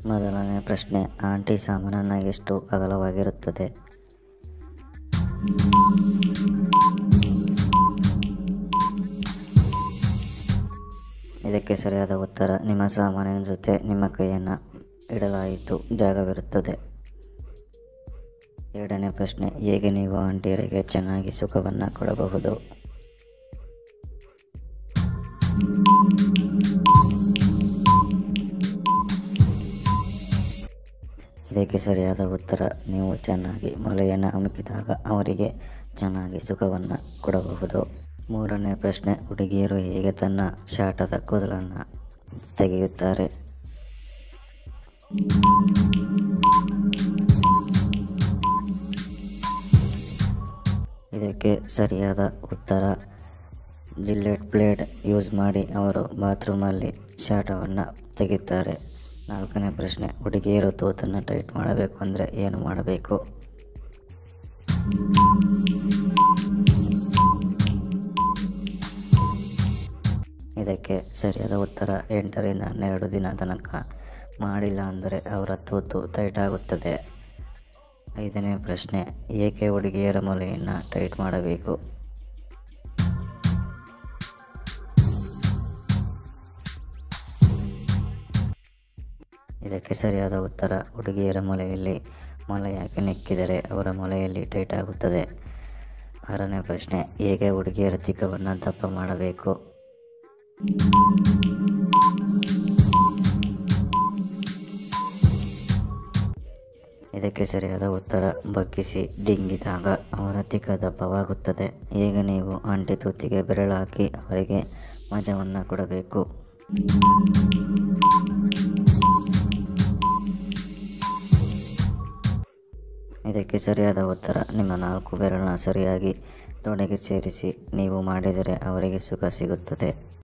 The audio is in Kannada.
ಮೊದಲನೇ ಪ್ರಶ್ನೆ ಆಂಟಿ ಸಾಮಾನ್ಯವಾಗಿ ಎಷ್ಟು ಅಗಲವಾಗಿರುತ್ತದೆ ಇದಕ್ಕೆ ಸರಿಯಾದ ಉತ್ತರ ನಿಮ್ಮ ಸಾಮಾನಿನ ಜೊತೆ ನಿಮ್ಮ ಕೈಯನ್ನು ಇಡಲಾಯಿತು ಜಾಗವಿರುತ್ತದೆ ಎರಡನೇ ಪ್ರಶ್ನೆ ಹೇಗೆ ನೀವು ಆಂಟಿಯರಿಗೆ ಚೆನ್ನಾಗಿ ಸುಖವನ್ನು ಕೊಡಬಹುದು ಇದಕ್ಕೆ ಸರಿಯಾದ ಉತ್ತರ ನೀವು ಚೆನ್ನಾಗಿ ಮೊಲೆಯನ್ನು ಅಮುಕಿದಾಗ ಅವರಿಗೆ ಚೆನ್ನಾಗಿ ಸುಖವನ್ನು ಕೊಡಬಹುದು ಮೂರನೇ ಪ್ರಶ್ನೆ ಹುಡುಗಿಯರು ಹೇಗೆ ತನ್ನ ಶಾಟದ ಕೂದಲನ್ನು ತೆಗೆಯುತ್ತಾರೆ ಇದಕ್ಕೆ ಸರಿಯಾದ ಉತ್ತರ ಜಿಲ್ಲೆಟ್ ಬ್ಲೇಡ್ ಯೂಸ್ ಮಾಡಿ ಅವರು ಬಾತ್ರೂಮಲ್ಲಿ ಶಾಟವನ್ನು ತೆಗೆಯುತ್ತಾರೆ ನಾಲ್ಕನೇ ಪ್ರಶ್ನೆ ಹುಡುಗಿಯರು ತೂತನ್ನು ಟೈಟ್ ಮಾಡಬೇಕು ಅಂದರೆ ಏನು ಮಾಡಬೇಕು ಇದಕ್ಕೆ ಸರಿಯಾದ ಉತ್ತರ ಎಂಟರಿಂದ ಹನ್ನೆರಡು ದಿನ ತನಕ ಮಾಡಿಲ್ಲ ಅಂದರೆ ಅವರ ತೂತು ಟೈಟ್ ಆಗುತ್ತದೆ ಐದನೇ ಪ್ರಶ್ನೆ ಏಕೆ ಹುಡುಗಿಯರ ಮೊಲೆಯನ್ನು ಟೈಟ್ ಮಾಡಬೇಕು ಇದಕ್ಕೆ ಸರಿಯಾದ ಉತ್ತರ ಹುಡುಗಿಯರ ಮೊಲೆಯಲ್ಲಿ ಮೊಲೆ ಯಾಕೆ ನೆಕ್ಕಿದರೆ ಅವರ ಮೊಲೆಯಲ್ಲಿ ಟೈಟ್ ಆಗುತ್ತದೆ ಆರನೇ ಪ್ರಶ್ನೆ ಹೇಗೆ ಹುಡುಗಿಯರ ಚಿಕ್ಕವನ್ನು ದಪ್ಪ ಮಾಡಬೇಕು ಇದಕ್ಕೆ ಸರಿಯಾದ ಉತ್ತರ ಬಗ್ಗಿಸಿ ಡಿಂಗಿದಾಗ ಅವರ ತಿಕ್ಕ ದಪ್ಪವಾಗುತ್ತದೆ ಹೇಗೆ ನೀವು ಅಂಟಿ ತೂತಿಗೆ ಬೆರಳು ಹಾಕಿ ಅವರಿಗೆ ಮಜವನ್ನು ಕೊಡಬೇಕು ಇದಕ್ಕೆ ಸರಿಯಾದ ಉತ್ತರ ನಿಮ್ಮ ನಾಲ್ಕು ಬೆರಳನ್ನ ಸರಿಯಾಗಿ ತೊಡೆಗೆ ಸೇರಿಸಿ ನೀವು ಮಾಡಿದರೆ ಅವರಿಗೆ ಸುಖ ಸಿಗುತ್ತದೆ